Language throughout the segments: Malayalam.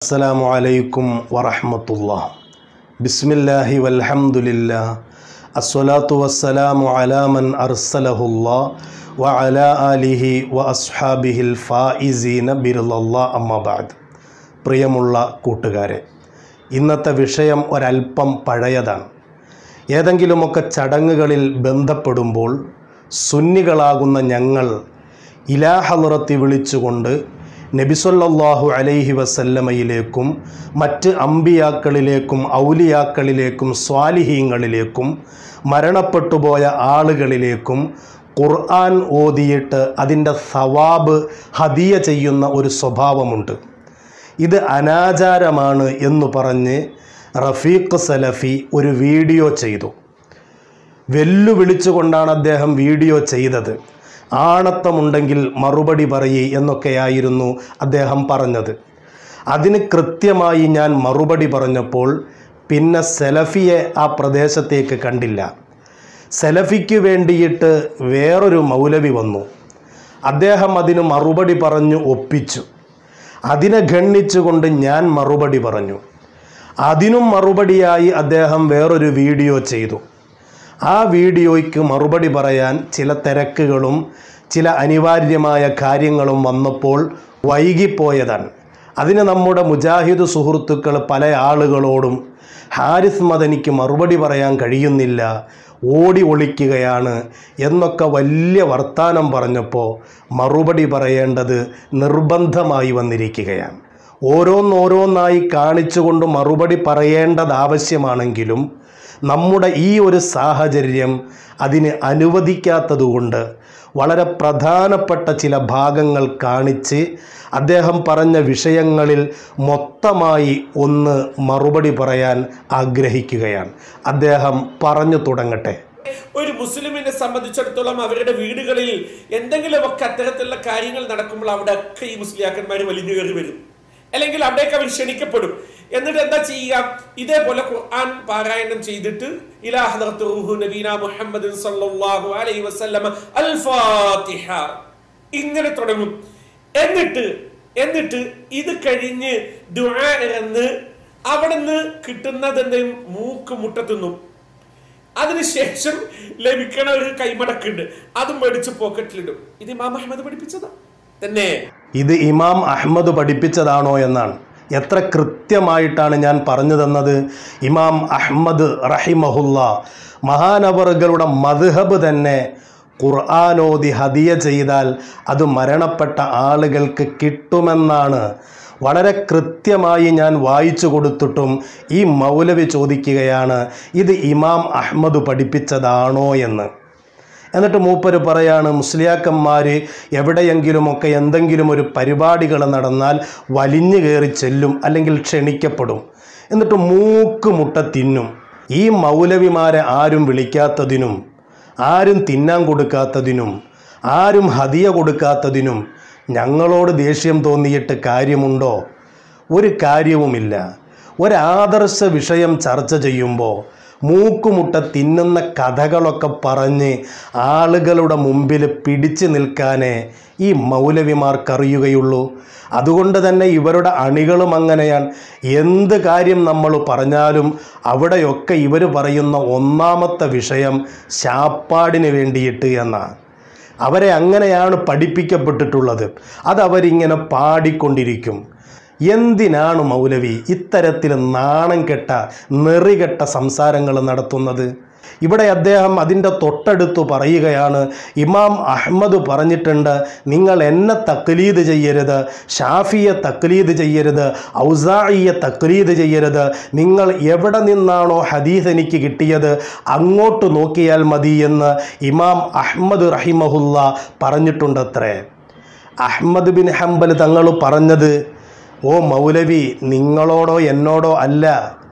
അസ്സലാമു അലൈക്കും വറഹമത്തുള്ള ബിസ്മില്ലാഹി വൽഹംദുലില്ലാ അസ്സലാത്തു വസ്സലാമു അലാമൻ അർസലഹുല്ലാ വ അലാ ആലിഹി വ അസ്ഹാബിഹിൽ ഫായിസീന ബിറുല്ലാ അമ്മബാദ് പ്രിയമുള്ള കൂട്ടുകാരെ ഇന്നത്തെ വിഷയം ഒരല്പം പഴയതാണ് ഏതെങ്കിലുമൊക്കെ ചടങ്ങുകളിൽ ബന്ധപ്പെടുമ്പോൾ സുന്നികളാകുന്ന ഞങ്ങൾ ഇലാഹലുറത്തി വിളിച്ചുകൊണ്ട് നബിസൊല്ലാഹു അലൈഹി വസല്ലമയിലേക്കും മറ്റ് അമ്പിയാക്കളിലേക്കും ഔലിയാക്കളിലേക്കും സ്വാലിഹീങ്ങളിലേക്കും മരണപ്പെട്ടുപോയ ആളുകളിലേക്കും ഖുർആൻ ഓതിയിട്ട് അതിൻ്റെ സവാബ് ഹദിയ ചെയ്യുന്ന ഒരു സ്വഭാവമുണ്ട് ഇത് അനാചാരമാണ് എന്ന് പറഞ്ഞ് റഫീഖ് സലഫി ഒരു വീഡിയോ ചെയ്തു വെല്ലുവിളിച്ചുകൊണ്ടാണ് അദ്ദേഹം വീഡിയോ ചെയ്തത് ആണത്തമുണ്ടെങ്കിൽ മറുപടി പറയേ എന്നൊക്കെയായിരുന്നു അദ്ദേഹം പറഞ്ഞത് അതിന് കൃത്യമായി ഞാൻ മറുപടി പറഞ്ഞപ്പോൾ പിന്നെ സെലഫിയെ ആ പ്രദേശത്തേക്ക് കണ്ടില്ല സെലഫിക്ക് വേണ്ടിയിട്ട് വേറൊരു മൗലവി വന്നു അദ്ദേഹം അതിന് മറുപടി പറഞ്ഞു ഒപ്പിച്ചു അതിനെ ഖണ്ഡിച്ചുകൊണ്ട് ഞാൻ മറുപടി പറഞ്ഞു അതിനും മറുപടിയായി അദ്ദേഹം വേറൊരു വീഡിയോ ചെയ്തു ആ വീഡിയോയ്ക്ക് മറുപടി പറയാൻ ചില തിരക്കുകളും ചില അനിവാര്യമായ കാര്യങ്ങളും വന്നപ്പോൾ വൈകിപ്പോയതാണ് അതിന് നമ്മുടെ മുജാഹിദ് സുഹൃത്തുക്കൾ പല ആളുകളോടും ഹാരിസ് മദനിക്ക് മറുപടി പറയാൻ കഴിയുന്നില്ല ഓടി ഒളിക്കുകയാണ് എന്നൊക്കെ വലിയ വർത്താനം പറഞ്ഞപ്പോൾ മറുപടി പറയേണ്ടത് നിർബന്ധമായി വന്നിരിക്കുകയാണ് ഓരോന്നോരോന്നായി കാണിച്ചുകൊണ്ട് മറുപടി പറയേണ്ടത് ആവശ്യമാണെങ്കിലും നമ്മുടെ ഈ ഒരു സാഹചര്യം അതിന് അനുവദിക്കാത്തതുകൊണ്ട് വളരെ പ്രധാനപ്പെട്ട ചില ഭാഗങ്ങൾ കാണിച്ച് അദ്ദേഹം പറഞ്ഞ വിഷയങ്ങളിൽ മൊത്തമായി ഒന്ന് മറുപടി പറയാൻ ആഗ്രഹിക്കുകയാണ് അദ്ദേഹം പറഞ്ഞു തുടങ്ങട്ടെ ഒരു മുസ്ലിമിനെ സംബന്ധിച്ചിടത്തോളം അവരുടെ വീടുകളിൽ എന്തെങ്കിലുമൊക്കെ അത്തരത്തിലുള്ള കാര്യങ്ങൾ നടക്കുമ്പോൾ അവിടെ ഒക്കെ ഈ മുസ്ലിയാക്കന്മാർ വലിഞ്ഞു കയറി വരും അല്ലെങ്കിൽ അവിടേക്ക് അവർ ക്ഷണിക്കപ്പെടും എന്നിട്ട് എന്താ ചെയ്യുക ഇതേപോലെ ഖുർആൻ പാരായണം ചെയ്തിട്ട് ഇലാ ഹദറത്ത് റൂഹു നബീന മുഹമ്മദ് സല്ലല്ലാഹു അലൈഹി വസല്ലമ അൽ ഫാത്തിഹ ഇങ്ങനെ തുടങ്ങും എന്നിട്ട് എന്നിട്ട് ഇത് കഴിഞ്ഞ് ദുആ എന്ന് അവിടുന്ന് കിട്ടുന്നതെന്തെയും മൂക്ക് മുട്ടത്തുന്നു അതിനുശേഷം ലഭിക്കണ ഒരു കൈമടക്കുണ്ട് അതും മേടിച്ച് പോക്കറ്റിലിടും ഇത് ഇമാം അഹമ്മദ് പഠിപ്പിച്ചതാ തന്നെ ഇത് ഇമാം അഹമ്മദ് പഠിപ്പിച്ചതാണോ എന്നാണ് എത്ര കൃത്യമായിട്ടാണ് ഞാൻ പറഞ്ഞു തന്നത് ഇമാം അഹമ്മദ് റഹിമഹുല്ല മഹാനവറുകളുടെ മദ്ഹബ് തന്നെ ഖുർആാനോദി ഹദിയ ചെയ്താൽ അത് മരണപ്പെട്ട ആളുകൾക്ക് കിട്ടുമെന്നാണ് വളരെ കൃത്യമായി ഞാൻ വായിച്ചു കൊടുത്തിട്ടും ഈ മൗലവി ചോദിക്കുകയാണ് ഇത് ഇമാം അഹമ്മദ് പഠിപ്പിച്ചതാണോ എന്ന് എന്നിട്ട് മൂപ്പര് പറയാണ് മുസ്ലിയാക്കന്മാർ എവിടെയെങ്കിലുമൊക്കെ എന്തെങ്കിലും ഒരു പരിപാടികൾ നടന്നാൽ വലിഞ്ഞു കയറി ചെല്ലും അല്ലെങ്കിൽ ക്ഷണിക്കപ്പെടും എന്നിട്ട് മൂക്ക് മുട്ട തിന്നും ഈ മൗലവിമാരെ ആരും വിളിക്കാത്തതിനും ആരും തിന്നാൻ കൊടുക്കാത്തതിനും ആരും ഹദിയ കൊടുക്കാത്തതിനും ഞങ്ങളോട് ദേഷ്യം തോന്നിയിട്ട് കാര്യമുണ്ടോ ഒരു കാര്യവുമില്ല ഒരാദർശ വിഷയം ചർച്ച ചെയ്യുമ്പോൾ മൂക്കുമുട്ട തിന്നുന്ന കഥകളൊക്കെ പറഞ്ഞ് ആളുകളുടെ മുമ്പിൽ പിടിച്ചു നിൽക്കാനേ ഈ മൗലവിമാർക്കറിയുകയുള്ളൂ അതുകൊണ്ട് തന്നെ ഇവരുടെ അണികളും അങ്ങനെയാണ് എന്ത് കാര്യം നമ്മൾ പറഞ്ഞാലും അവിടെയൊക്കെ ഇവർ പറയുന്ന ഒന്നാമത്തെ വിഷയം ശാപ്പാടിന് വേണ്ടിയിട്ട് എന്നാണ് അവരെ അങ്ങനെയാണ് പഠിപ്പിക്കപ്പെട്ടിട്ടുള്ളത് അതവരിങ്ങനെ പാടിക്കൊണ്ടിരിക്കും എന്തിനാണ് മൗലവി ഇത്തരത്തിൽ നാണം കെട്ട നെറികെട്ട സംസാരങ്ങൾ നടത്തുന്നത് ഇവിടെ അദ്ദേഹം അതിൻ്റെ തൊട്ടടുത്ത് പറയുകയാണ് ഇമാം അഹമ്മദ് പറഞ്ഞിട്ടുണ്ട് നിങ്ങൾ എന്നെ തക്ലീദ് ചെയ്യരുത് ഷാഫിയെ തക്ലീദ് ചെയ്യരുത് ഔസായിയെ തക്ലീദ് ചെയ്യരുത് നിങ്ങൾ എവിടെ നിന്നാണോ ഹദീസ് എനിക്ക് കിട്ടിയത് അങ്ങോട്ട് നോക്കിയാൽ മതി എന്ന് ഇമാം അഹമ്മദ് റഹിമഹുല്ല പറഞ്ഞിട്ടുണ്ടത്രേ അഹമ്മദ് ബിൻ ഹംബൽ തങ്ങൾ പറഞ്ഞത് ഓ മൗലവി നിങ്ങളോടോ എന്നോടോ അല്ല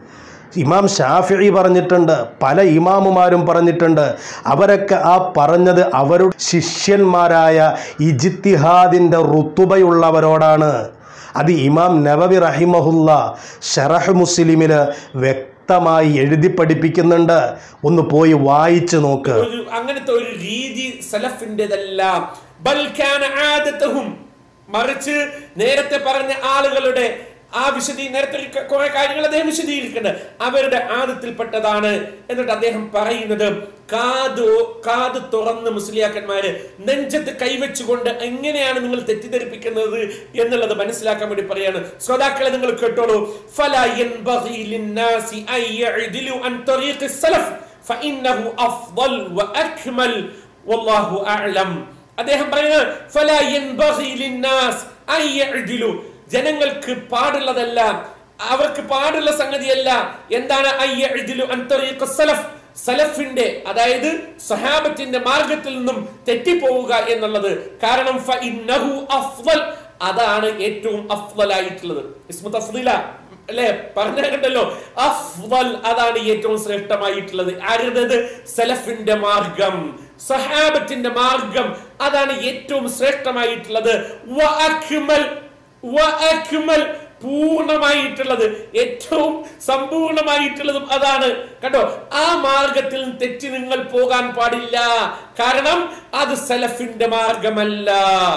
ഇമാം ഷാഫി പറഞ്ഞിട്ടുണ്ട് പല ഇമാമുമാരും പറഞ്ഞിട്ടുണ്ട് അവരൊക്കെ ആ പറഞ്ഞത് അവരുടെ ശിഷ്യന്മാരായ ഇജിത്തിഹാദിൻ്റെ റുത്തുബയുള്ളവരോടാണ് അത് ഇമാം നവവി റഹിമഹുല്ല ഷറഹ് മുസ്ലിമിൽ വ്യക്തമായി എഴുതി പഠിപ്പിക്കുന്നുണ്ട് ഒന്ന് പോയി വായിച്ചു നോക്ക് ഒരു അങ്ങനത്തെ ഒരു രീതി സലഫിൻ്റെതല്ല ബൽ കാന ആദത്തഹും മറിച്ച് നേരത്തെ പറഞ്ഞ ആളുകളുടെ ആ വിശദീ നേരത്തെ ഒരു കുറെ കാര്യങ്ങൾ അദ്ദേഹം വിശദീകരിക്കുന്നുണ്ട് അവരുടെ ആദത്തിൽപ്പെട്ടതാണ് എന്നിട്ട് അദ്ദേഹം പറയുന്നത് കാത് കാത് തുറന്ന് മുസ്ലിയാക്കന്മാര് നെഞ്ചത്ത് കൈവച്ചുകൊണ്ട് എങ്ങനെയാണ് നിങ്ങൾ തെറ്റിദ്ധരിപ്പിക്കുന്നത് എന്നുള്ളത് മനസ്സിലാക്കാൻ വേണ്ടി പറയാണ് ശ്രോതാക്കളെ നിങ്ങൾ കേട്ടോളൂ ഫലാ യൻബഗി ലിന്നാസി അൻ യഅദിലു അൻ തറീഖി സലഫ് ഫഇന്നഹു അഫ്ളൽ വഅക്മൽ വല്ലാഹു അഅലം അദ്ദേഹം പറയുന്നത് ഫലാ യൻബഗി ലിന്നാസ് അൻ യഅദിലു ജനങ്ങൾക്ക് പാടുള്ളതല്ല അവർക്ക് പാടുള്ള സംഗതിയല്ല എന്താണ് അയ്യഅദിലു അൻ തറീഖി സലഫ് സലഫിന്റെ അതായത് സഹാബത്തിന്റെ മാർഗത്തിൽ നിന്നും തെറ്റിപ്പോവുക എന്നുള്ളത് കാരണം ഫഇന്നഹു അഫ്ളൽ അതാണ് ഏറ്റവും അഫ്ളലായിട്ടുള്ളത് ഇസ്മു തഫ്ദീല അല്ലെ പറഞ്ഞിട്ടുണ്ടല്ലോ അഫ്ദൽ അതാണ് ഏറ്റവും ശ്രേഷ്ഠമായിട്ടുള്ളത് ആരുടേത് സലഫിന്റെ മാർഗം സഹാബത്തിന്റെ മാർഗം അതാണ് ഏറ്റവും ശ്രേഷ്ഠമായിട്ടുള്ളത് വ അക്മൽ വ അക്മൽ പൂർണ്ണമായിട്ടുള്ളത് ഏറ്റവും സമ്പൂർണമായിട്ടുള്ളതും അതാണ് കണ്ടോ ആ മാർഗത്തിൽ തെറ്റി നിങ്ങൾ പോകാൻ പാടില്ല കാരണം അത് സലഫിന്റെ മാർഗമല്ല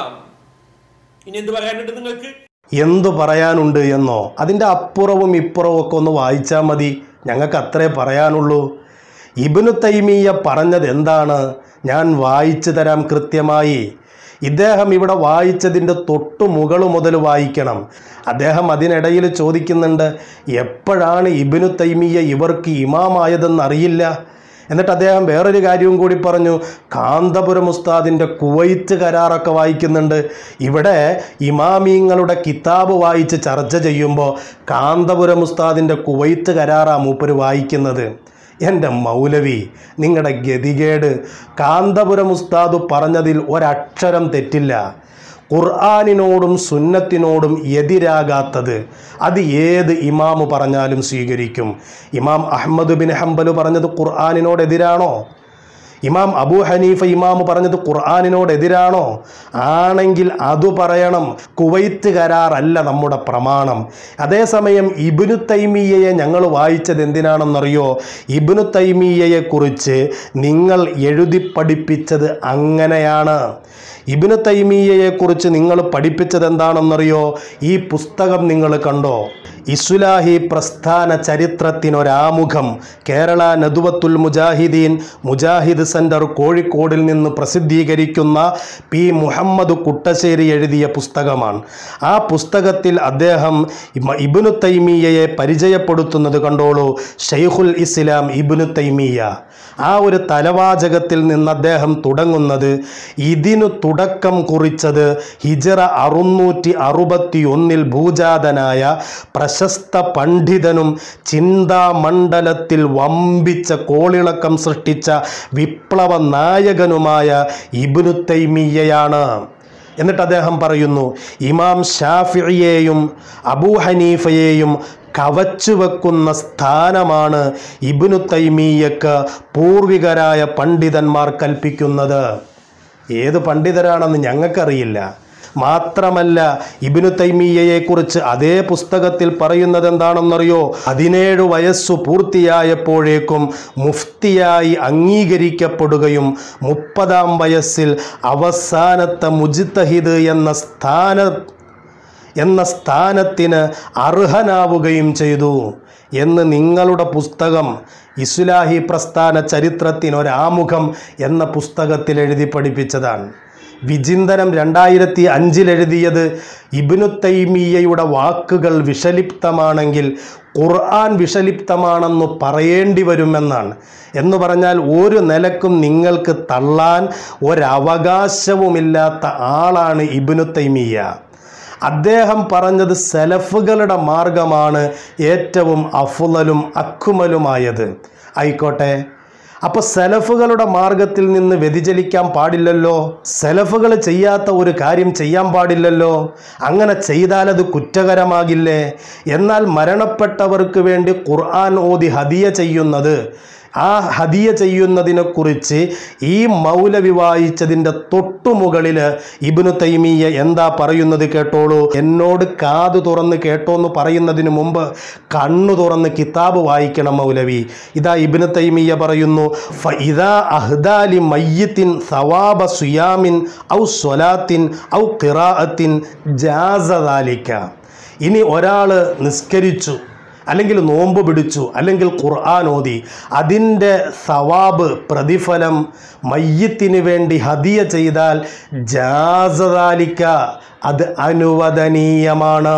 ഇനി എന്ത് പറയാനുണ്ട് നിങ്ങൾക്ക് എന്തു പറയാനുണ്ട് എന്നോ അതിൻ്റെ അപ്പുറവും ഇപ്പുറവും ഒക്കെ ഒന്ന് വായിച്ചാൽ മതി ഞങ്ങൾക്ക് അത്രേ പറയാനുള്ളൂ ഇബിനു തൈമീയ പറഞ്ഞത് എന്താണ് ഞാൻ വായിച്ചു തരാം കൃത്യമായി ഇദ്ദേഹം ഇവിടെ വായിച്ചതിൻ്റെ തൊട്ടു മുകൾ മുതൽ വായിക്കണം അദ്ദേഹം അതിനിടയിൽ ചോദിക്കുന്നുണ്ട് എപ്പോഴാണ് ഇബിനു തൈമീയ ഇവർക്ക് ഇമാമായതെന്ന് അറിയില്ല എന്നിട്ട് അദ്ദേഹം വേറൊരു കാര്യവും കൂടി പറഞ്ഞു കാന്തപുരം ഉസ്താദിൻ്റെ കുവൈത്ത് കരാറൊക്കെ വായിക്കുന്നുണ്ട് ഇവിടെ ഇമാമീങ്ങളുടെ കിതാബ് വായിച്ച് ചർച്ച ചെയ്യുമ്പോൾ കാന്തപുരം ഉസ്താദിൻ്റെ കുവൈത്ത് കരാറാ മൂപ്പര് വായിക്കുന്നത് എൻ്റെ മൗലവി നിങ്ങളുടെ ഗതികേട് കാന്തപുരം ഉസ്താദ് പറഞ്ഞതിൽ ഒരക്ഷരം തെറ്റില്ല ഖുർആാനിനോടും സുന്നത്തിനോടും എതിരാകാത്തത് അത് ഏത് ഇമാമ് പറഞ്ഞാലും സ്വീകരിക്കും ഇമാം അഹമ്മദ് ബിൻ ഹംബൽ പറഞ്ഞത് ഖുർആാനിനോട് എതിരാണോ ഇമാം അബൂ ഹനീഫ ഇമാമ് പറഞ്ഞത് ഖുർആാനിനോട് എതിരാണോ ആണെങ്കിൽ അത് പറയണം കുവൈത്ത് കരാറല്ല നമ്മുടെ പ്രമാണം അതേസമയം ഇബിനു തൈമീയയെ ഞങ്ങൾ വായിച്ചത് എന്തിനാണെന്നറിയോ ഇബിനു തൈമീയയെ കുറിച്ച് നിങ്ങൾ എഴുതി പഠിപ്പിച്ചത് അങ്ങനെയാണ് ഇബിനു തൈമീയയെ കുറിച്ച് നിങ്ങൾ പഠിപ്പിച്ചത് എന്താണെന്നറിയോ ഈ പുസ്തകം നിങ്ങൾ കണ്ടോ ഇസുലാഹി പ്രസ്ഥാന ചരിത്രത്തിനൊരാമുഖം കേരള നദുവത്തുൽ മുജാഹിദീൻ മുജാഹിദ് സെൻറ്റർ കോഴിക്കോടിൽ നിന്ന് പ്രസിദ്ധീകരിക്കുന്ന പി മുഹമ്മദ് കുട്ടശ്ശേരി എഴുതിയ പുസ്തകമാണ് ആ പുസ്തകത്തിൽ അദ്ദേഹം ഇമ- ഇബ്നു തൈമീയയെ പരിചയപ്പെടുത്തുന്നത് കണ്ടോളൂ ഷെയ്ഖുൽ ഇസ്ലാം ഇബ്നു തൈമീയ ആ ഒരു തലവാചകത്തിൽ നിന്ന് അദ്ദേഹം തുടങ്ങുന്നത് ഇതിനു തുടക്കം കുറിച്ചത് ഹിജറ അറുന്നൂറ്റി അറുപത്തി ഒന്നിൽ ഭൂജാതനായ പ്രശസ്ത പണ്ഡിതനും ചിന്താമണ്ഡലത്തിൽ വമ്പിച്ച കോളിളക്കം സൃഷ്ടിച്ച വിപ്ലവ നായകനുമായ ഇബ്നു തൈമിയയാണ് എന്നിട്ട് അദ്ദേഹം പറയുന്നു ഇമാം ഷാഫിയെയും അബൂ ഹനീഫയെയും കവച്ചു വെക്കുന്ന സ്ഥാനമാണ് ഇബ്നു തൈമീയക്ക് പൂർവികരായ പണ്ഡിതന്മാർ കൽപ്പിക്കുന്നത് ഏത് പണ്ഡിതരാണെന്ന് ഞങ്ങൾക്കറിയില്ല മാത്രമല്ല ഇബിനു തൈമീയയെക്കുറിച്ച് അതേ പുസ്തകത്തിൽ പറയുന്നത് എന്താണെന്നറിയോ പതിനേഴ് വയസ്സു പൂർത്തിയായപ്പോഴേക്കും മുഫ്തിയായി അംഗീകരിക്കപ്പെടുകയും മുപ്പതാം വയസ്സിൽ അവസാനത്തെ മുജിത്തഹിദ് എന്ന സ്ഥാന എന്ന സ്ഥാനത്തിന് അർഹനാവുകയും ചെയ്തു എന്ന് നിങ്ങളുടെ പുസ്തകം ഇസ്ലാഹി പ്രസ്ഥാന ചരിത്രത്തിനൊരാമുഖം എന്ന പുസ്തകത്തിൽ എഴുതി പഠിപ്പിച്ചതാണ് വിചിന്തനം രണ്ടായിരത്തി അഞ്ചിലെഴുതിയത് ഇബ്നു തൈമിയയുടെ വാക്കുകൾ വിഷലിപ്തമാണെങ്കിൽ ഖുർആൻ വിഷലിപ്തമാണെന്ന് പറയേണ്ടി വരുമെന്നാണ് എന്ന് പറഞ്ഞാൽ ഒരു നിലക്കും നിങ്ങൾക്ക് തള്ളാൻ ഒരവകാശവുമില്ലാത്ത ആളാണ് ഇബ്നു തൈമിയ അദ്ദേഹം പറഞ്ഞത് സെലഫുകളുടെ മാർഗമാണ് ഏറ്റവും അഫുലലും അക്കുമലുമായത് ആയിക്കോട്ടെ അപ്പൊ സെലഫുകളുടെ മാർഗത്തിൽ നിന്ന് വ്യതിചലിക്കാൻ പാടില്ലല്ലോ സെലഫുകൾ ചെയ്യാത്ത ഒരു കാര്യം ചെയ്യാൻ പാടില്ലല്ലോ അങ്ങനെ ചെയ്താൽ അത് കുറ്റകരമാകില്ലേ എന്നാൽ മരണപ്പെട്ടവർക്ക് വേണ്ടി ഖുർആൻ ഓതി ഹദിയ ചെയ്യുന്നത് ആ ഹദിയ ചെയ്യുന്നതിനെക്കുറിച്ച് ഈ മൗലവി വായിച്ചതിൻ്റെ തൊട്ടുമുകളിൽ ഇബ്നു തൈമിയ എന്താ പറയുന്നത് കേട്ടോളൂ എന്നോട് കാതു തുറന്ന് കേട്ടോന്ന് പറയുന്നതിന് മുമ്പ് കണ്ണു തുറന്ന് കിതാബ് വായിക്കണം മൗലവി ഇതാ ഇബ്നു തൈമിയ പറയുന്നു "ഫ ഇദാ അഹ്ദാലി മയ്യത്തിൻ സവാബ സുയാമിൻ ഔ സ്വലാത്തിൻ ഔ ഖിറാഅത്തിൻ ജാസദാലിക്ക ഇനി ഒരാൾ നിസ്കരിച്ചു അല്ലെങ്കിൽ നോമ്പ് പിടിച്ചു അല്ലെങ്കിൽ ഖുർആൻ ഓതി അതിൻ്റെ സവാബ് പ്രതിഫലം മയ്യത്തിന് വേണ്ടി ഹദിയ ചെയ്താൽ ജാസദാലിക്ക അത് അനുവദനീയമാണ്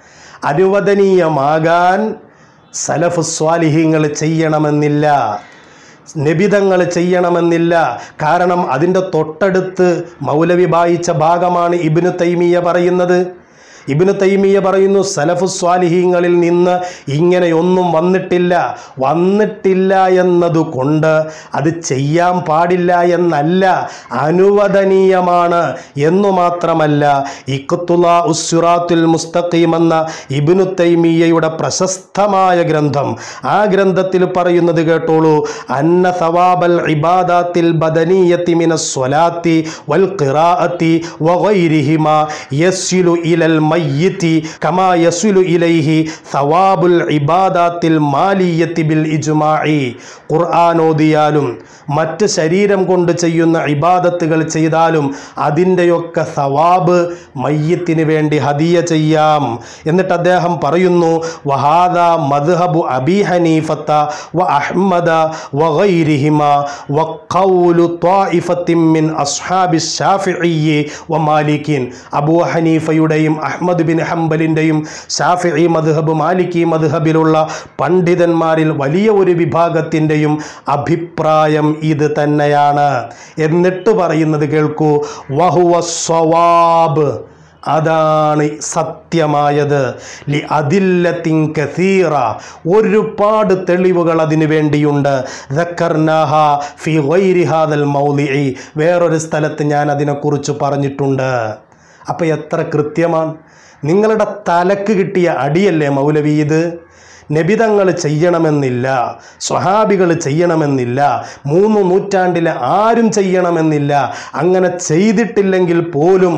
അനുവദനീയമാകാൻ സലഫ് സ്വാലിഹ്യങ്ങൾ ചെയ്യണമെന്നില്ല നിബിതങ്ങൾ ചെയ്യണമെന്നില്ല കാരണം അതിൻ്റെ തൊട്ടടുത്ത് മൗലവി വായിച്ച ഭാഗമാണ് ഇബിനു തൈമിയ പറയുന്നത് ഇബിനു തൈമിയ പറയുന്നു സലഫു സ്വാലിഹീങ്ങളിൽ നിന്ന് ഇങ്ങനെയൊന്നും വന്നിട്ടില്ല വന്നിട്ടില്ല എന്നതുകൊണ്ട് അത് ചെയ്യാൻ പാടില്ല എന്നല്ല അനുവദനീയമാണ് എന്നു മാത്രമല്ല ഇഖത്തുല ഉസ്സുറാത്തുൽ മുസ്തഖീം എന്ന ഇബിനു തൈമിയയുടെ പ്രശസ്തമായ ഗ്രന്ഥം ആ ഗ്രന്ഥത്തിൽ പറയുന്നത് കേട്ടോളൂ അന്ന സവാബൽ ഇബാദാത്തിൽ ബദനീയത്തി മിന സ്വലാത്തി വൽ ഖിറാഅത്തി വഗൈരിഹിമ യസ്ലു ഇലൽ മയ്യിത്തി കമാ യസ്ലു ഇലൈഹി സവാബുൽ ഇബാദാത്തിൽ മാലിയത്തി ബിൽ ഇജ്മാഇ ഖുർആൻ ഓതിയാലും മറ്റ് ശരീരം കൊണ്ട് ചെയ്യുന്ന ഇബാദത്തുകൾ ചെയ്താലും അതിൻ്റെയൊക്കെ സവാബ് മയ്യത്തിന് വേണ്ടി ഹദിയ ചെയ്യാം എന്നിട്ട് അദ്ദേഹം പറയുന്നു വഹാദ മദ്ഹബു അബി ഹനീഫത്ത വ അഹ്മദ വ ഗൈരിഹിമ വ ഖൗലു ത്വാഇഫത്തിൻ മിൻ അസ്ഹാബി ഷാഫിഇയ്യി വ മാലിക്കിൻ അബൂ ഹനീഫയുടെയും അഹ്മദ് ബിൻ ഹംബലിൻ്റെയും ഷാഫിഇ മദ്ഹബ് മാലിക്കി മദ്ഹബിലുള്ള പണ്ഡിതന്മാരിൽ വലിയ ഒരു വിഭാഗത്തിൻ്റെയും അഭിപ്രായം ഇത് തന്നെയാണ് എന്നിട്ട് പറയുന്നത് കേൾക്കൂ വഹുവ സ്വവാബ് അതാണ് സത്യമായത് ലി അതില്ലത്തിൻ കസീറ ഒരുപാട് തെളിവുകൾ അതിനു വേണ്ടിയുണ്ട് ദക്കർനാഹ ഫി ഗൈരി ഹാദൽ മൗലിഇ വേറൊരു സ്ഥലത്ത് ഞാൻ അതിനെക്കുറിച്ച് പറഞ്ഞിട്ടുണ്ട് അപ്പോൾ എത്ര കൃത്യമാണ് നിങ്ങളുടെ തലക്ക് കിട്ടിയ അടിയല്ലേ മൗലവി ഇത് നബിതങ്ങൾ ചെയ്യണമെന്നില്ല സ്വഹാബികൾ ചെയ്യണമെന്നില്ല മൂന്ന് നൂറ്റാണ്ടിലെ ആരും ചെയ്യണമെന്നില്ല അങ്ങനെ ചെയ്തിട്ടില്ലെങ്കിൽ പോലും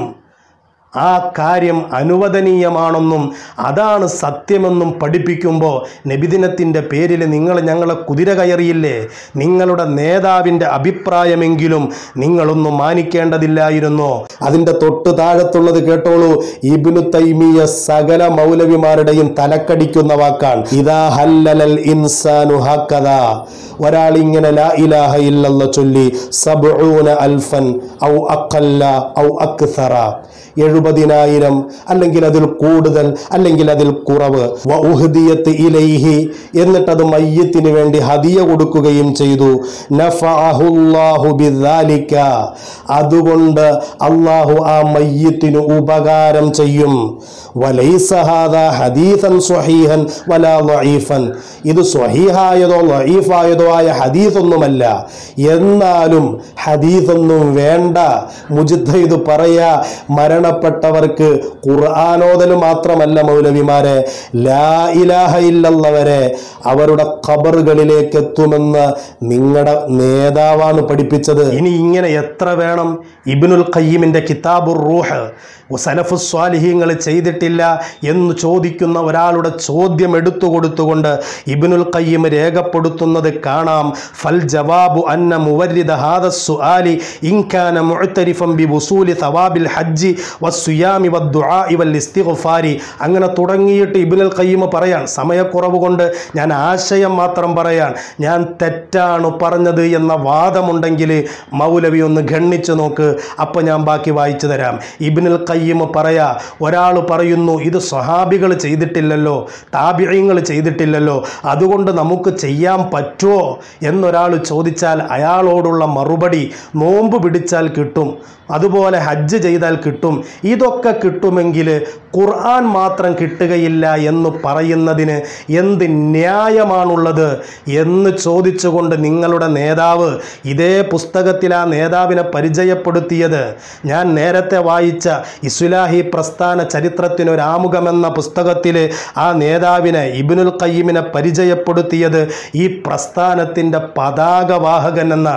ആ കാര്യം അനുവദനീയമാണെന്നും അതാണ് സത്യമെന്നും പഠിപ്പിക്കുമ്പോൾ നബിദിനത്തിൻ്റെ പേരിൽ നിങ്ങൾ ഞങ്ങളെ കുതിര കയറിയില്ലേ നിങ്ങളുടെ നേതാവിൻ്റെ അഭിപ്രായമെങ്കിലും നിങ്ങളൊന്നും മാനിക്കേണ്ടതില്ലായിരുന്നോ അതിൻ്റെ തൊട്ട് താഴത്തുള്ളത് കേട്ടോളൂ ഇബ്നു തൈമിയ സകല മൗലവിമാരുടെയും തലക്കടിക്കുന്ന വാക്കാണ് ഇതാ ഹല്ലലൽ ഇൻസാനു ഹക്കദ ഒരാൾ ഇങ്ങനെ ലാ ഇലാഹ ഇല്ലല്ല ചൊല്ലി സബ്ഊന അൽഫൻ ഔ അഖല്ല ഔ അക്സറ എഴുപതിനായിരം അല്ലെങ്കിൽ അതിൽ കൂടുതൽ അല്ലെങ്കിൽ അതിൽ കുറവ് വ ഉഹ്ദിയത്ത് ഇലൈഹി എന്നിട്ടത് മയ്യത്തിന് വേണ്ടി ഹദിയ കൊടുക്കുകയും ചെയ്തു നഫഅഹുല്ലാഹു ബിദാലിക അതുകൊണ്ട് അള്ളാഹു ആ മയ്യത്തിന് ഉപകാരം ചെയ്യും വലൈസ ഹാദാ ഹദീസൻ സ്വഹീഹൻ വലാ ലഈഫൻ ഇത് സ്വഹീഹായതോ ലഈഫായതോ ആയ ഹദീസൊന്നുമല്ല എന്നാലും ഹദീസൊന്നും വേണ്ട മുജിദ്ദ ഇത് പറയാ മരണപ്പെട്ടവർക്ക് ഖുർആാനോദൽ മാത്രമല്ല മൗലവിമാരെ ലാ ഇലാഹ ഇല്ലല്ലവരെ അവരുടെ ഖബറുകളിലേക്ക് എത്തുമെന്ന് നിങ്ങളുടെ നേതാവാണ് പഠിപ്പിച്ചത് ഇനി ഇങ്ങനെ എത്ര വേണം ഇബ്നുൽ ഖയ്യിമിൻ്റെ കിതാബുർ റൂഹ് സലഫു സ്വാലിഹീങ്ങൾ ചെയ്തിട്ടില്ല എന്ന് ചോദിക്കുന്ന ഒരാളുടെ ചോദ്യം എടുത്തു കൊടുത്തുകൊണ്ട് ഇബ്നുൽ ഖയ്യിം രേഖപ്പെടുത്തുന്നത് കാണാം ഫൽ ജവാബു അന്ന മുവരിദ ഹാദ സുആലി ഇൻകാന മുഅ്തരിഫൻ ബി വുസൂലി സവാബിൽ ഹജ്ജി വസ്സുയാമി വദ്ദുആഇ വൽ ഇസ്തിഗ്ഫാരി അങ്ങനെ തുടങ്ങിയിട്ട് ഇബ്നുൽ ഖയ്യിം പറയാൻ സമയക്കുറവ് കൊണ്ട് ഞാൻ ആശയം മാത്രം പറയാൻ ഞാൻ തെറ്റാണ് പറഞ്ഞത് എന്ന വാദമുണ്ടെങ്കിൽ മൗലവി ഒന്ന് ഗണ്ണിച്ചു നോക്ക് അപ്പോൾ ഞാൻ ബാക്കി വായിച്ചു തരാം ഇബ്നുൽ ഖയ്യിം പറയാ ഒരാൾ പറയുന്നു ഇത് സ്വഹാബികൾ ചെയ്തിട്ടില്ലല്ലോ താബിയങ്ങൾ ചെയ്തിട്ടില്ലല്ലോ അതുകൊണ്ട് നമുക്ക് ചെയ്യാൻ പറ്റുമോ എന്നൊരാൾ ചോദിച്ചാൽ അയാളോടുള്ള മറുപടി നോമ്പ് പിടിച്ചാൽ കിട്ടും അതുപോലെ ഹജ്ജ് ചെയ്താൽ കിട്ടും ഇതൊക്കെ കിട്ടുമെങ്കിൽ ഖുർആൻ മാത്രം കിട്ടുകയില്ല എന്ന് പറയുന്നതിന് എന്ത് ന്യായമാണുള്ളത് എന്ന് ചോദിച്ചുകൊണ്ട് നിങ്ങളുടെ നേതാവ് ഇതേ പുസ്തകത്തിൽ ആ നേതാവിനെ പരിചയപ്പെടുത്തിയത് ഞാൻ നേരത്തെ വായിച്ച ഇസ്ലാഹി പ്രസ്ഥാന ചരിത്രത്തിനൊരാമുഖമെന്ന പുസ്തകത്തിൽ ആ നേതാവിനെ ഇബിനുൽ ഖയ്യിമിനെ പരിചയപ്പെടുത്തിയത് ഈ പ്രസ്ഥാനത്തിൻ്റെ പതാകവാഹകൻ എന്നാണ്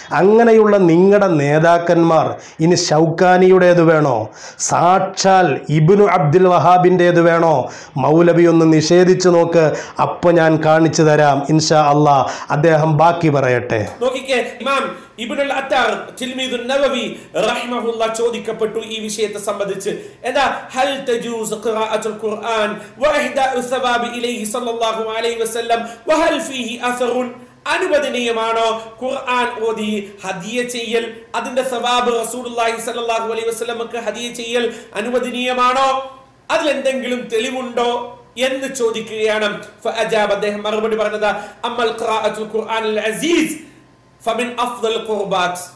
അങ്ങനെയുള്ള നിങ്ങളുടെ നേതാക്കന്മാർ ഇനി ഷൗക്കാനിയുടേത് വേണോ സാക്ഷാൽ ഇബ്നു അബ്ദുൽ വഹാബിൻ്റേത് വേണോ മൗലവി ഒന്ന് നിഷേധിച്ചു നോക്ക് അപ്പോൾ ഞാൻ കാണിച്ചു തരാം ഇൻഷാ അള്ളാ അദ്ദേഹം ബാക്കി പറയട്ടെ നോക്കിക്കേ ഇമാം ഇബ്നുൽ അത്താർ തിൽമീദുൻ നവവി റഹിമഹുല്ല ചോദിക്കപ്പെട്ടു ഈ വിഷയത്തെ സംബന്ധിച്ച് എന്താ ഹൽ തജൂസ് ഖിറാഅത്തുൽ ഖുർആൻ വഇഹ്ദാഉ സവാബി ഇലൈഹി സല്ലല്ലാഹു അലൈഹി വസല്ലം വഹൽ ഫീഹി അസറുൻ അനുവദനീയമാണോ ഖുർആൻ ഓതി ഹദിയ ചെയ്യൽ അതിന്റെ സവാബ് റസൂലുള്ളാഹി സ്വല്ലല്ലാഹു അലൈഹി വസല്ലമക്ക് ഹദിയ ചെയ്യൽ അനുവദനീയമാണോ അതിൽ എന്തെങ്കിലും തെളിവുണ്ടോ എന്ന് ചോദിക്കുകയാണ് ഫഅജാബ് അദ്ദേഹം മറുപടി പറഞ്ഞത് അമ്മൽ ഖിറാഅത്തുൽ ഖുർആനിൽ അസീസ് ഫമിൻ അഫ്ദൽ ഖുർബാത്ത്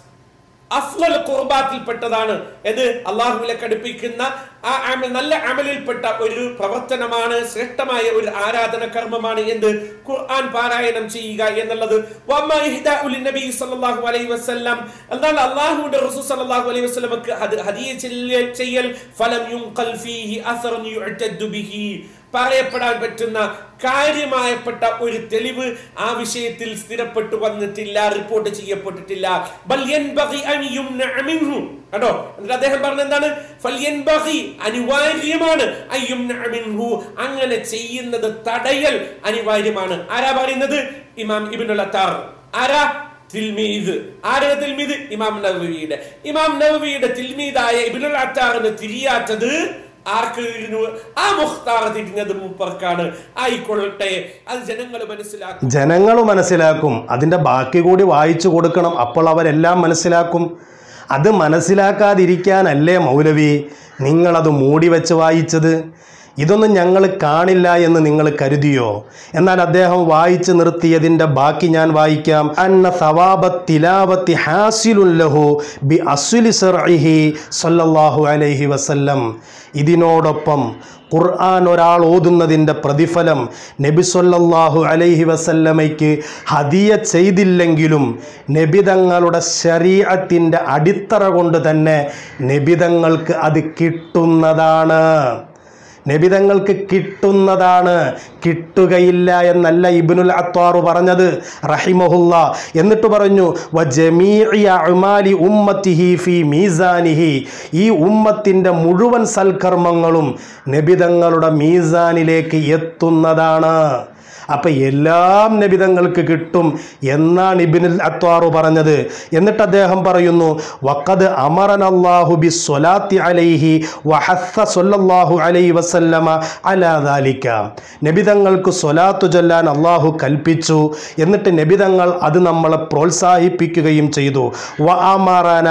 അഫ്ദൽ ഖുർബാത്തിൽപ്പെട്ടതാണ് ഇത് അള്ളാഹുവിലേക്ക് അടുപ്പിക്കുന്ന ആ അമൽ നല്ല അമലിൽപ്പെട്ട ഒരു പ്രവർത്തനമാണ് ശ്രേഷ്ഠമായ ഒരു ആരാധന കർമ്മമാണ് എന്ത് ഖുർആൻ പാരായണം ചെയ്യുക എന്നുള്ളത് വമ്മ ഇഹ്ദാഉ ലിന്നബി സല്ലല്ലാഹു അലൈഹി വസല്ലം എന്നാൽ അള്ളാഹുവിന്റെ റസൂൽ സല്ലല്ലാഹു അലൈഹി വസല്ലമക്ക് അത് ഹദിയ ചെയ്യൽ ചെയ്യൽ ഫലം യുൻഖൽ ഫീഹി അസറുൻ യുഅ്തദ്ദു ബിഹി പറയപ്പെടാൻ പറ്റുന്ന കാര്യമായപ്പെട്ട ഒരു തെളിവ് ആ വിഷയത്തിൽ സ്ഥിരപ്പെട്ടു വന്നിട്ടില്ല റിപ്പോർട്ട് ചെയ്യപ്പെട്ടിട്ടില്ല ബൽ യൻബഗി അൻ യുംനഅ മിൻഹു കേട്ടോ എന്നിട്ട് അദ്ദേഹം പറഞ്ഞ എന്താണ് ഫൽ യൻബഗി അനിവാര്യമാണ് അൻ യുംനഅ മിൻഹു അങ്ങനെ ചെയ്യുന്നത് തടയൽ അനിവാര്യമാണ് ആരാ പറയുന്നത് ഇമാം ഇബ്നുൽ അത്താർ ആരാ തിൽമീദ് ആരുടെ തിൽമീദ് ഇമാം നവവിയുടെ ഇമാം നവവിയുടെ തിൽമീദായ ഇബ്നുൽ അത്താറിന് തിരിയാത്തത് ആർക്ക് തിരിഞ്ഞു ആ മുഖ്താർ തിരിഞ്ഞത് മൂപ്പർക്കാണ് ആയിക്കൊള്ളട്ടെ അത് ജനങ്ങൾ മനസ്സിലാക്കും ജനങ്ങൾ മനസ്സിലാക്കും അതിൻ്റെ ബാക്കി കൂടി വായിച്ചു കൊടുക്കണം അപ്പോൾ അവരെല്ലാം മനസ്സിലാക്കും അത് മനസ്സിലാക്കാതിരിക്കാനല്ലേ മൗലവി നിങ്ങളത് മൂടി വെച്ച് വായിച്ചത് ഇതൊന്നും ഞങ്ങൾ കാണില്ല എന്ന് നിങ്ങൾ കരുതിയോ എന്നാൽ അദ്ദേഹം വായിച്ചു നിർത്തിയതിൻ്റെ ബാക്കി ഞാൻ വായിക്കാം അന്ന സവാബ തിലാവത്തി ഹാസിലുല്ലഹു ബി അസുലി സർഇഹി സല്ലല്ലാഹു അലൈഹി വസല്ലം ഇതിനോടൊപ്പം ഖുർആൻ ഒരാൾ ഓതുന്നതിൻ്റെ പ്രതിഫലം നബി സല്ലല്ലാഹു അലൈഹി വസല്ലമയ്ക്ക് ഹദിയ ചെയ്തില്ലെങ്കിലും നബിതങ്ങളുടെ ശരീഅത്തിൻ്റെ അടിത്തറ കൊണ്ട് തന്നെ നബിതങ്ങൾക്ക് അത് കിട്ടുന്നതാണ് നബിതങ്ങൾക്ക് കിട്ടുന്നതാണ് കിട്ടുകയില്ല എന്നല്ല ഇബ്നുൽ അത്വാറു പറഞ്ഞത് റഹിമഹുല്ല എന്നിട്ട് പറഞ്ഞു വ ജമീഇ അഅ്മാലി ഉമ്മത്തിഹി ഫി മീസാനിഹി ഈ ഉമ്മത്തിൻ്റെ മുഴുവൻ സൽക്കർമ്മങ്ങളും നബിതങ്ങളുടെ മീസാനിലേക്ക് എത്തുന്നതാണ് അപ്പം എല്ലാം നബിതങ്ങൾക്ക് കിട്ടും എന്നാണ് ഇബിനുൽ അത്വാറു പറഞ്ഞത് എന്നിട്ട് അദ്ദേഹം പറയുന്നു വഖദ് അമറൻ അല്ലാഹു ബി സ്വലാത്തി അലൈഹി വഹസ്സ സല്ലല്ലാഹു അലൈഹി വസല്ലമ അലാ ദാലിക നബിതങ്ങൾക്ക് സ്വലാത്തു ചൊല്ലാൻ അള്ളാഹു കൽപ്പിച്ചു എന്നിട്ട് നബിതങ്ങൾ അത് നമ്മളെ പ്രോത്സാഹിപ്പിക്കുകയും ചെയ്തു വ അമറന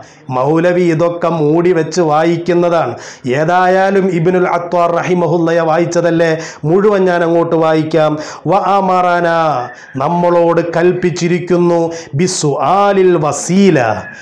മൗലവി ഇതൊക്കെ മൂടി വെച്ച് വായിക്കുന്നതാണ് ഏതായാലും ഇബിനുൽ അത്വാർ റഹിമഹുല്ലയെ വായിച്ചതല്ലേ മുഴുവൻ ഞാൻ അങ്ങോട്ട് വായിക്കാം വ അമറന നമ്മളോട് കൽപ്പിച്ചിരിക്കുന്നു ബിസു ആലിൽ വസീല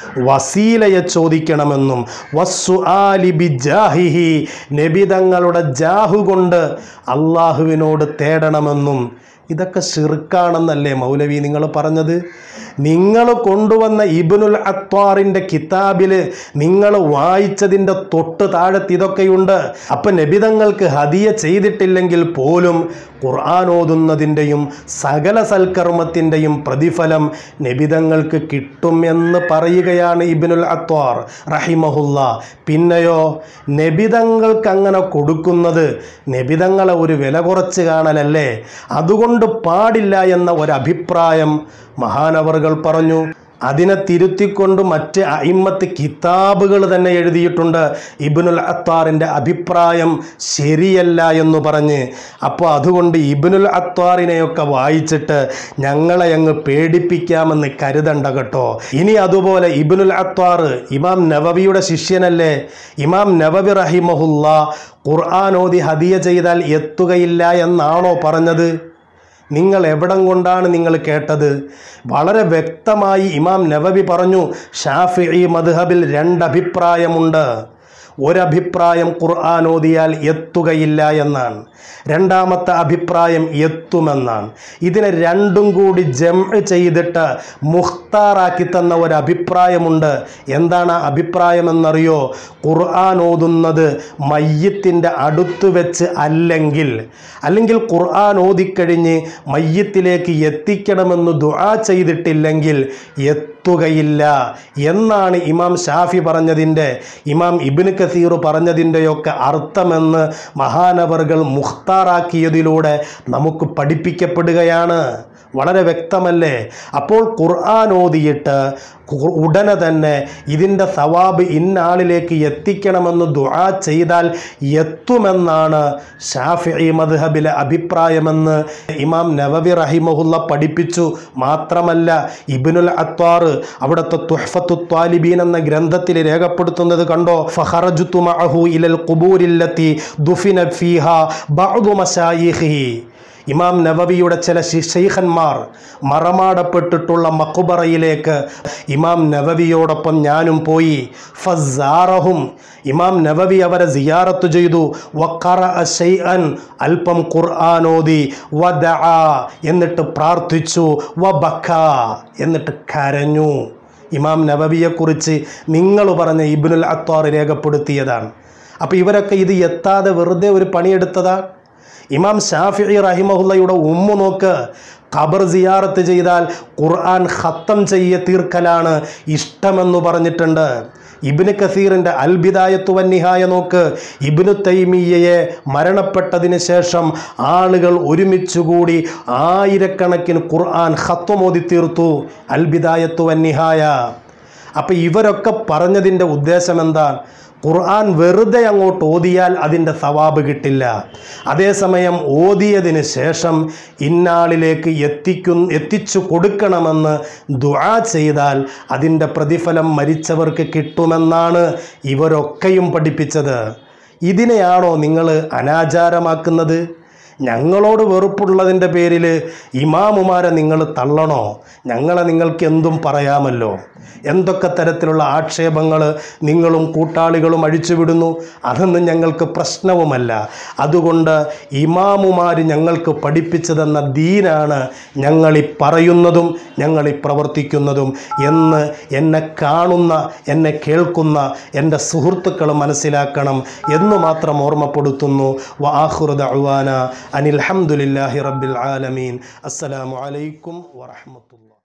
വസീലയെ ചോദിക്കണമെന്നും വസ്സു ആലി ബിജാഹിഹി നബിതങ്ങളുടെ ജാഹു കൊണ്ട് അള്ളാഹുവിനോട് തേടണമെന്നും ഇതൊക്കെ ഷിർക്കാണെന്നല്ലേ മൗലവി നിങ്ങൾ പറഞ്ഞത് നിങ്ങൾ കൊണ്ടുവന്ന ഇബിനുൽ അത്വാറിൻ്റെ കിതാബിൽ നിങ്ങൾ വായിച്ചതിൻ്റെ തൊട്ട് താഴത്ത് ഇതൊക്കെയുണ്ട് അപ്പം നബിതങ്ങൾക്ക് ഹദിയ ചെയ്തിട്ടില്ലെങ്കിൽ പോലും ഖുർആൻ ഓതുന്നതിൻ്റെയും സകല സൽക്കർമ്മത്തിൻ്റെയും പ്രതിഫലം നബിതങ്ങൾക്ക് കിട്ടുമെന്ന് പറയുകയാണ് ഇബിനുൽ അത്വാർ റഹിമഹുല്ല പിന്നെയോ നബിതങ്ങൾക്ക് അങ്ങനെ കൊടുക്കുന്നത് നബിതങ്ങളെ ഒരു വില കുറച്ച് കാണലല്ലേ അതുകൊണ്ട് പാടില്ല എന്ന ഒരഭിപ്രായം മഹാനവറുകൾ പറഞ്ഞു അതിനെ തിരുത്തിക്കൊണ്ട് മറ്റ് അയിമ്മത്ത് കിതാബുകൾ തന്നെ എഴുതിയിട്ടുണ്ട് ഇബിനുൽ അത്താറിൻ്റെ അഭിപ്രായം ശരിയല്ല എന്ന് പറഞ്ഞ് അപ്പോൾ അതുകൊണ്ട് ഇബിനുൽ അത്താറിനെയൊക്കെ വായിച്ചിട്ട് ഞങ്ങളെ അങ്ങ് പേടിപ്പിക്കാമെന്ന് കരുതണ്ട കേട്ടോ ഇനി അതുപോലെ ഇബിനുൽ അത്താർ ഇമാം നവവിയുടെ ശിഷ്യനല്ലേ ഇമാം നവവി റഹിമഹുല്ല ഖുർആൻ ഓതി ഹദിയ ചെയ്താൽ എത്തുകയില്ല എന്നാണോ പറഞ്ഞത് നിങ്ങൾ എവിടം കൊണ്ടാണ് നിങ്ങൾ കേട്ടത് വളരെ വ്യക്തമായി ഇമാം നവവി പറഞ്ഞു ഷാഫി മദ്ഹബിൽ രണ്ടഭിപ്രായമുണ്ട് ഒരഭിപ്രായം ഖുർആൻ ഓതിയാൽ എത്തുകയില്ല എന്നാണ് രണ്ടാമത്തെ അഭിപ്രായം എത്തുമെന്നാണ് ഇതിനെ രണ്ടും കൂടി ജം ചെയ്തിട്ട് മുഖ്താറാക്കി തന്ന ഒരു അഭിപ്രായമുണ്ട് എന്താണ് ആ അഭിപ്രായം എന്നറിയോ ഖുർആൻ ഓതുന്നത് മയ്യത്തിൻ്റെ അടുത്ത് വെച്ച് അല്ലെങ്കിൽ അല്ലെങ്കിൽ ഖുർആൻ ഓതിക്കഴിഞ്ഞ് മയ്യത്തിലേക്ക് എത്തിക്കണമെന്ന് ദുആ ചെയ്തിട്ടില്ലെങ്കിൽ എത്തുകയില്ല എന്നാണ് ഇമാം ഷാഫി പറഞ്ഞതിൻ്റെ ഇമാം ഇബിന് കസീർ പറഞ്ഞതിൻ്റെയൊക്കെ അർത്ഥമെന്ന് മഹാനവറുകൾ മുഖ്താറാക്കിയതിലൂടെ നമുക്ക് പഠിപ്പിക്കപ്പെടുകയാണ് വളരെ വ്യക്തമല്ലേ അപ്പോൾ ഖുർആൻ ഓതിയിട്ട് ഖു- ഉടനെ തന്നെ ഇതിൻ്റെ സവാബ് ഇന്നാളിലേക്ക് എത്തിക്കണമെന്ന് ദുആ ചെയ്താൽ എത്തുമെന്നാണ് ഷാഫി മദ്ഹബിലെ അഭിപ്രായമെന്ന് ഇമാം നവവി റഹിമഹുല്ല പഠിപ്പിച്ചു മാത്രമല്ല ഇബിനുൽ അത്വാർ അവിടുത്തെ തുഹ്ഫത്തു ത്വാലിബീൻ എന്ന ഗ്രന്ഥത്തിൽ രേഖപ്പെടുത്തുന്നത് കണ്ടോ ഫഹറജുത്തു മഅഹു ഇലൽ ഖുബൂരില്ലത്തി ദുഫിന ഫീഹ ബഅദു മശായിഖിഹി ഇമാം നവവിയുടെ ചില ശൈഖന്മാർ മറമാടപ്പെട്ടിട്ടുള്ള മക്കുബറയിലേക്ക് ഇമാം നവവിയോടൊപ്പം ഞാനും പോയി ഫസാറഹും ഇമാം നവവി അവരെ സിയാറത്ത് ചെയ്തു വക്കറ ഷൈഅൻ അല്പം ഖുർആാനോദി വദഅ എന്നിട്ട് പ്രാർത്ഥിച്ചു വബക്ക എന്നിട്ട് കരഞ്ഞു ഇമാം നവവിയെക്കുറിച്ച് നിങ്ങൾ പറഞ്ഞ ഇബ്നുൽ അത്വാർ രേഖപ്പെടുത്തിയതാണ് അപ്പോൾ ഇവരൊക്കെ ഇത് എത്താതെ വെറുതെ ഒരു പണിയെടുത്തതാണ് ഇമാം ഷാഫി റഹിമഹുല്ലയുടെ ഉമ്മു നോക്ക് ഖബർ സിയാറത്ത് ചെയ്താൽ ഖുർആൻ ഖത്തം ചെയ്യ തീർക്കലാണ് ഇഷ്ടമെന്ന് പറഞ്ഞിട്ടുണ്ട് ഇബിന് കസീറിൻ്റെ അൽബിദായത്തു വന്നിഹായ നോക്ക് ഇബിനു തൈമിയയെ മരണപ്പെട്ടതിന് ശേഷം ആളുകൾ ഒരുമിച്ചുകൂടി ആയിരക്കണക്കിന് ഖുർആൻ ഖത്വമോതി തീർത്തു അൽബിദായത്തു വന്നിഹായ അപ്പം ഇവരൊക്കെ പറഞ്ഞതിൻ്റെ ഉദ്ദേശം എന്താണ് ഖുർആൻ വെറുതെ അങ്ങോട്ട് ഓതിയാൽ അതിൻ്റെ സവാബ് കിട്ടില്ല അതേസമയം ഓതിയതിന് ശേഷം ഇന്നാളിലേക്ക് എത്തിക്കു എത്തിച്ചു കൊടുക്കണമെന്ന് ദുആ ചെയ്താൽ അതിൻ്റെ പ്രതിഫലം മരിച്ചവർക്ക് കിട്ടുമെന്നാണ് ഇവരൊക്കെയും പഠിപ്പിച്ചത് ഇതിനെയാണോ നിങ്ങൾ അനാചാരമാക്കുന്നത് ഞങ്ങളോട് വെറുപ്പുള്ളതിൻ്റെ പേരിൽ ഇമാമുമാരെ നിങ്ങൾ തള്ളണോ ഞങ്ങളെ നിങ്ങൾക്ക് എന്തും പറയാമല്ലോ എന്തൊക്കെ തരത്തിലുള്ള ആക്ഷേപങ്ങൾ നിങ്ങളും കൂട്ടാളികളും അഴിച്ചുവിടുന്നു അതൊന്നും ഞങ്ങൾക്ക് പ്രശ്നവുമല്ല അതുകൊണ്ട് ഇമാമുമാർ ഞങ്ങൾക്ക് പഠിപ്പിച്ചു തന്ന ദീനാണ് ഞങ്ങളീ പറയുന്നതും ഞങ്ങളീ പ്രവർത്തിക്കുന്നതും എന്ന് എന്നെ കാണുന്ന എന്നെ കേൾക്കുന്ന എൻ്റെ സുഹൃത്തുക്കൾ മനസ്സിലാക്കണം എന്ന് മാത്രം ഓർമ്മപ്പെടുത്തുന്നു വാഹുറുദ അനിൽ അഹമ്മദില്ലാഹി റബ്ബിൽ ആലമീൻ അസ്സലാമു അലൈക്കും വറഹമത്തുള്ള